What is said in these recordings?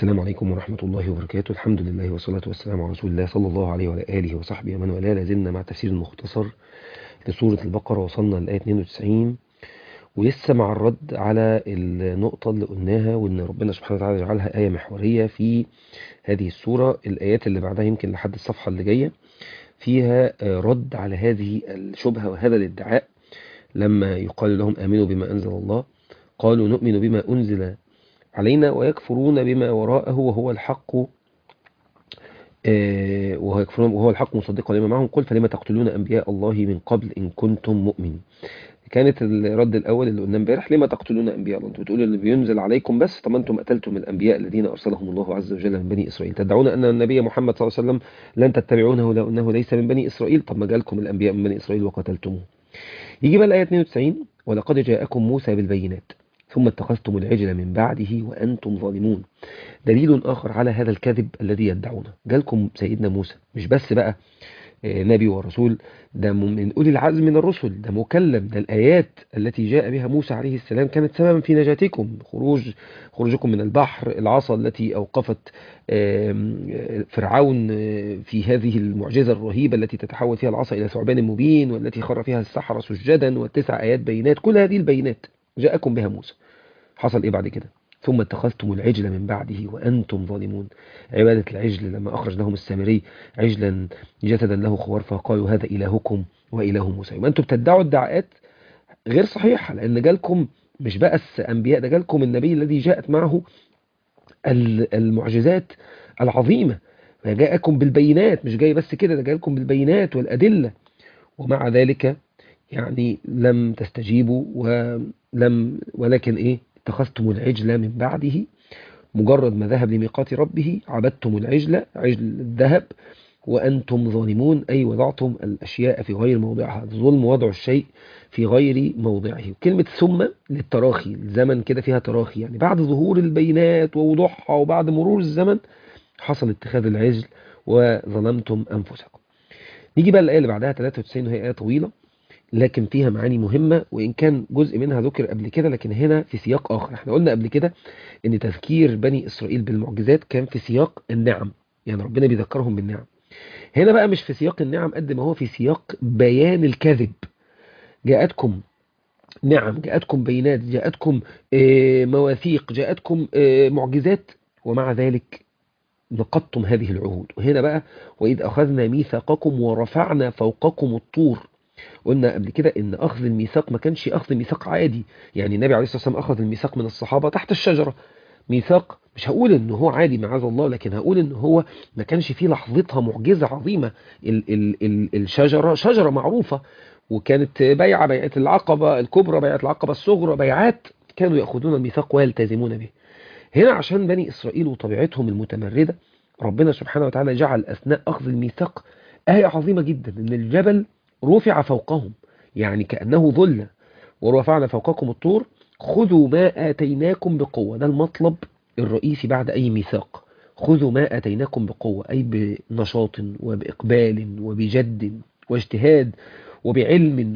السلام عليكم ورحمة الله وبركاته الحمد لله والصلاة والسلام على رسول الله صلى الله عليه وعلى آله وصحبه ومن والاه لازلنا مع تفسير المختصر لسورة البقرة وصلنا لآية 92 ولسه مع الرد على النقطة اللي قلناها وإن ربنا سبحانه وتعالى جعلها آية محورية في هذه السورة الآيات اللي بعدها يمكن لحد الصفحة اللي جاية فيها رد على هذه الشبهة وهذا الادعاء لما يقال لهم آمنوا بما أنزل الله قالوا نؤمن بما أنزل علينا ويكفرون بما وراءه وهو الحق وهو يكفرون وهو الحق مصدقا لما معهم قل فلما تقتلون أنبياء الله من قبل إن كنتم مؤمنين كانت الرد الأول اللي قلنا امبارح لما تقتلون أنبياء الله انتوا بتقولوا اللي بينزل عليكم بس طب انتم قتلتم الأنبياء الذين أرسلهم الله عز وجل من بني إسرائيل تدعون أن النبي محمد صلى الله عليه وسلم لن تتبعونه لو أنه ليس من بني إسرائيل طب ما جالكم الأنبياء من بني إسرائيل وقتلتموه يجي بقى الآية 92 ولقد جاءكم موسى بالبينات ثم اتخذتم العجل من بعده وأنتم ظالمون دليل آخر على هذا الكذب الذي يدعونه جالكم سيدنا موسى مش بس بقى نبي ورسول ده من أولي العزم من الرسل ده مكلم ده الآيات التي جاء بها موسى عليه السلام كانت سببا في نجاتكم خروج خروجكم من البحر العصا التي أوقفت فرعون في هذه المعجزة الرهيبة التي تتحول فيها العصا إلى ثعبان مبين والتي خر فيها السحرة سجدا والتسع آيات بينات كل هذه البينات جاءكم بها موسى حصل إيه بعد كده ثم اتخذتم العجل من بعده وأنتم ظالمون عبادة العجل لما أخرج لهم السامري عجلا جسدا له خوار فقالوا هذا إلهكم وإله موسى ما أنتم بتدعوا ادعاءات غير صحيحة لأن جالكم مش بس أنبياء ده جالكم النبي الذي جاءت معه المعجزات العظيمة جاءكم بالبينات مش جاي بس كده ده جاءكم بالبينات والأدلة ومع ذلك يعني لم تستجيبوا ولم ولكن إيه اتخذتم العجل من بعده مجرد ما ذهب لميقات ربه عبدتم العجل عجل الذهب وأنتم ظالمون أي وضعتم الأشياء في غير موضعها الظلم وضع الشيء في غير موضعه كلمة ثم للتراخي الزمن كده فيها تراخي يعني بعد ظهور البينات ووضوحها وبعد مرور الزمن حصل اتخاذ العجل وظلمتم أنفسكم نيجي بقى الآية اللي بعدها 93 وهي آية طويلة لكن فيها معاني مهمة وإن كان جزء منها ذكر قبل كده لكن هنا في سياق آخر احنا قلنا قبل كده ان تذكير بني إسرائيل بالمعجزات كان في سياق النعم يعني ربنا بيذكرهم بالنعم هنا بقى مش في سياق النعم قد ما هو في سياق بيان الكذب جاءتكم نعم جاءتكم بينات جاءتكم مواثيق جاءتكم معجزات ومع ذلك نقضتم هذه العهود وهنا بقى وإذ أخذنا ميثاقكم ورفعنا فوقكم الطور قلنا قبل كده ان اخذ الميثاق ما كانش اخذ ميثاق عادي يعني النبي عليه الصلاه والسلام اخذ الميثاق من الصحابه تحت الشجره ميثاق مش هقول ان هو عادي معاذ الله لكن هقول ان هو ما كانش فيه لحظتها معجزه عظيمه ال ال ال الشجره شجره معروفه وكانت بيعه بيعه العقبه الكبرى بيعه العقبه الصغرى بيعات كانوا ياخذون الميثاق ويلتزمون به هنا عشان بني اسرائيل وطبيعتهم المتمرده ربنا سبحانه وتعالى جعل اثناء اخذ الميثاق ايه عظيمه جدا ان الجبل رفع فوقهم يعني كأنه ظل ورفعنا فوقكم الطور خذوا ما آتيناكم بقوة ده المطلب الرئيسي بعد أي ميثاق خذوا ما آتيناكم بقوة أي بنشاط وبإقبال وبجد واجتهاد وبعلم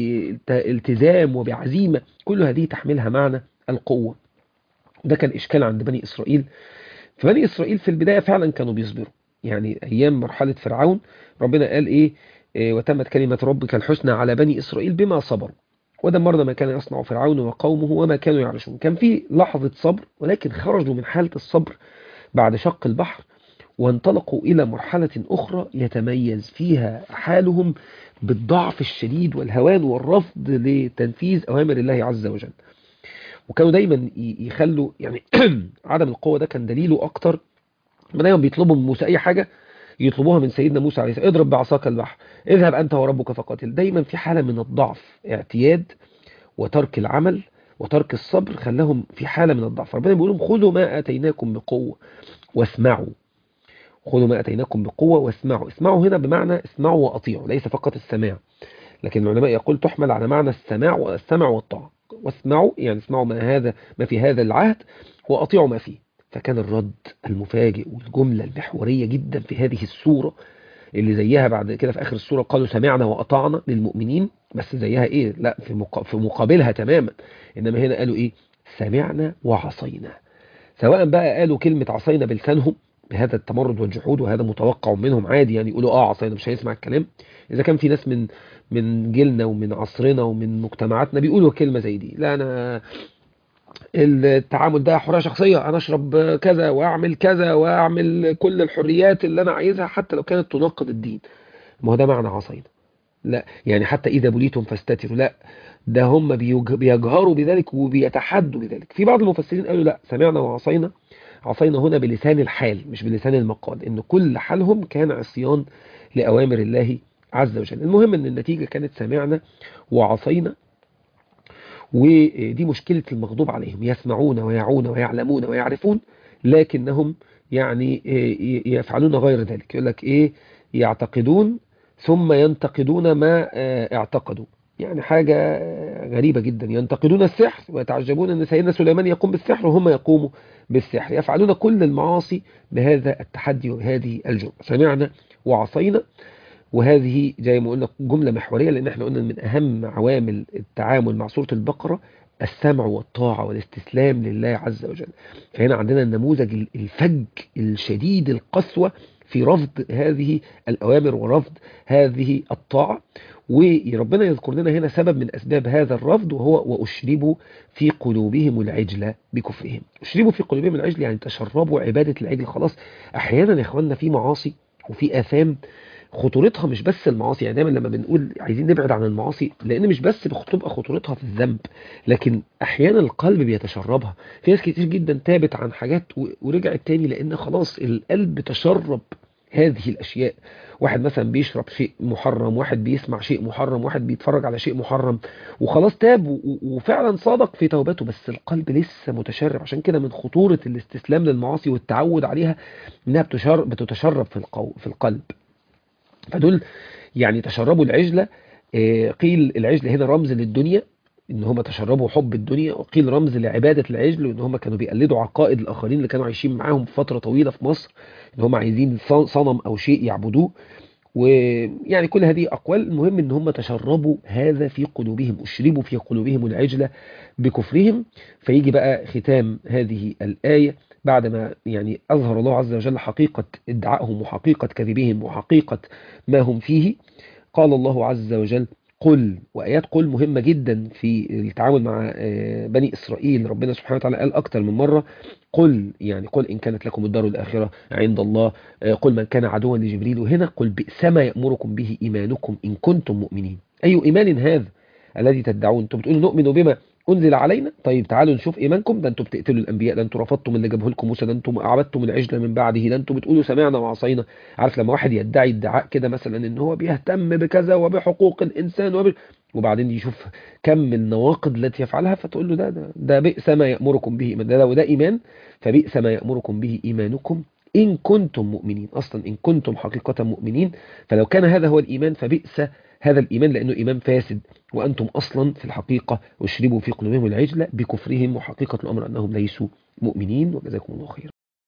وبالتزام وبعزيمة كل هذه تحملها معنى القوة ده كان إشكال عند بني إسرائيل فبني إسرائيل في البداية فعلا كانوا بيصبروا يعني أيام مرحلة فرعون ربنا قال إيه وتمت كلمة ربك الحسنى على بني إسرائيل بما صبروا ودمرنا ما كان يصنع فرعون وقومه وما كانوا يعرشون كان في لحظة صبر ولكن خرجوا من حالة الصبر بعد شق البحر وانطلقوا إلى مرحلة أخرى يتميز فيها حالهم بالضعف الشديد والهوان والرفض لتنفيذ أوامر الله عز وجل وكانوا دايما يخلوا يعني عدم القوة ده كان دليله أكتر دايما بيطلبوا من موسى أي حاجة يطلبوها من سيدنا موسى عليه السلام اضرب بعصاك البحر اذهب أنت وربك فقاتل دايما في حالة من الضعف اعتياد وترك العمل وترك الصبر خلاهم في حالة من الضعف ربنا بيقول لهم خذوا ما آتيناكم بقوة واسمعوا خذوا ما آتيناكم بقوة واسمعوا اسمعوا هنا بمعنى اسمعوا وأطيعوا ليس فقط السماع لكن العلماء يقول تحمل على معنى السماع والسمع والطاعة واسمعوا يعني اسمعوا ما هذا ما في هذا العهد وأطيعوا ما فيه فكان الرد المفاجئ والجملة المحورية جدا في هذه السورة اللي زيها بعد كده في آخر السورة قالوا سمعنا وأطعنا للمؤمنين بس زيها إيه لا في, في مقابلها تماما إنما هنا قالوا إيه سمعنا وعصينا سواء بقى قالوا كلمة عصينا بلسانهم بهذا التمرد والجحود وهذا متوقع منهم عادي يعني يقولوا اه عصينا مش هيسمع الكلام اذا كان في ناس من من جيلنا ومن عصرنا ومن مجتمعاتنا بيقولوا كلمة زي دي لا انا التعامل ده حرية شخصية انا اشرب كذا واعمل كذا واعمل كل الحريات اللي انا عايزها حتى لو كانت تناقض الدين ما هو ده معنى عصينا لا يعني حتى اذا بليتم فاستتروا لا ده هم بيجهروا بذلك وبيتحدوا بذلك في بعض المفسرين قالوا لا سمعنا وعصينا عصينا هنا بلسان الحال مش بلسان المقال ان كل حالهم كان عصيان لأوامر الله عز وجل المهم ان النتيجة كانت سمعنا وعصينا ودي مشكلة المغضوب عليهم يسمعون ويعون ويعلمون ويعرفون لكنهم يعني يفعلون غير ذلك يقول لك ايه يعتقدون ثم ينتقدون ما اعتقدوا يعني حاجة غريبة جدا ينتقدون السحر ويتعجبون أن سيدنا سليمان يقوم بالسحر وهم يقوموا بالسحر يفعلون كل المعاصي بهذا التحدي وهذه الجرأة سمعنا وعصينا وهذه زي ما قلنا جملة محورية لأن احنا قلنا من أهم عوامل التعامل مع سورة البقرة السمع والطاعة والاستسلام لله عز وجل فهنا عندنا النموذج الفج الشديد القسوة في رفض هذه الأوامر ورفض هذه الطاعة وربنا يذكر لنا هنا سبب من أسباب هذا الرفض وهو وأشربوا في قلوبهم العجل بكفرهم أشربوا في قلوبهم العجل يعني تشربوا عبادة العجل خلاص أحيانا يا إخواننا في معاصي وفي آثام خطورتها مش بس المعاصي يعني دايما لما بنقول عايزين نبعد عن المعاصي لان مش بس بتبقى خطورتها في الذنب لكن احيانا القلب بيتشربها في ناس كتير جدا تابت عن حاجات ورجعت تاني لان خلاص القلب تشرب هذه الاشياء واحد مثلا بيشرب شيء محرم واحد بيسمع شيء محرم واحد بيتفرج على شيء محرم وخلاص تاب وفعلا صادق في توبته بس القلب لسه متشرب عشان كده من خطورة الاستسلام للمعاصي والتعود عليها انها بتتشرب في القو في القلب فدول يعني تشربوا العجلة قيل العجل هنا رمز للدنيا ان هم تشربوا حب الدنيا وقيل رمز لعبادة العجل وان هم كانوا بيقلدوا عقائد الاخرين اللي كانوا عايشين معاهم فترة طويلة في مصر ان هم عايزين صنم او شيء يعبدوه ويعني كل هذه اقوال المهم ان هم تشربوا هذا في قلوبهم اشربوا في قلوبهم العجلة بكفرهم فيجي بقى ختام هذه الآية بعدما يعني أظهر الله عز وجل حقيقة ادعائهم وحقيقة كذبهم وحقيقة ما هم فيه قال الله عز وجل قل وآيات قل مهمة جدا في التعامل مع بني إسرائيل ربنا سبحانه وتعالى قال أكتر من مرة قل يعني قل إن كانت لكم الدار الآخرة عند الله قل من كان عدوا لجبريل وهنا قل بئس ما يأمركم به إيمانكم إن كنتم مؤمنين أي إيمان هذا الذي تدعون أنتم بتقولوا نؤمن بما أنزل علينا طيب تعالوا نشوف إيمانكم ده أنتم بتقتلوا الأنبياء ده أنتم رفضتم اللي جابه لكم موسى ده أنتم عبدتم العجل من بعده ده أنتم بتقولوا سمعنا وعصينا عارف لما واحد يدعي ادعاء كده مثلا إن هو بيهتم بكذا وبحقوق الإنسان وب... وبعدين يشوف كم النواقض التي يفعلها فتقول له ده ده, ده بئس ما يأمركم به ده لو ده إيمان فبئس ما يأمركم به إيمانكم إن كنتم مؤمنين أصلا إن كنتم حقيقة مؤمنين فلو كان هذا هو الإيمان فبئس هذا الإيمان لأنه إيمان فاسد وأنتم أصلا في الحقيقة أشربوا في قلوبهم العجلة بكفرهم وحقيقة الأمر أنهم ليسوا مؤمنين وجزاكم الله خيرا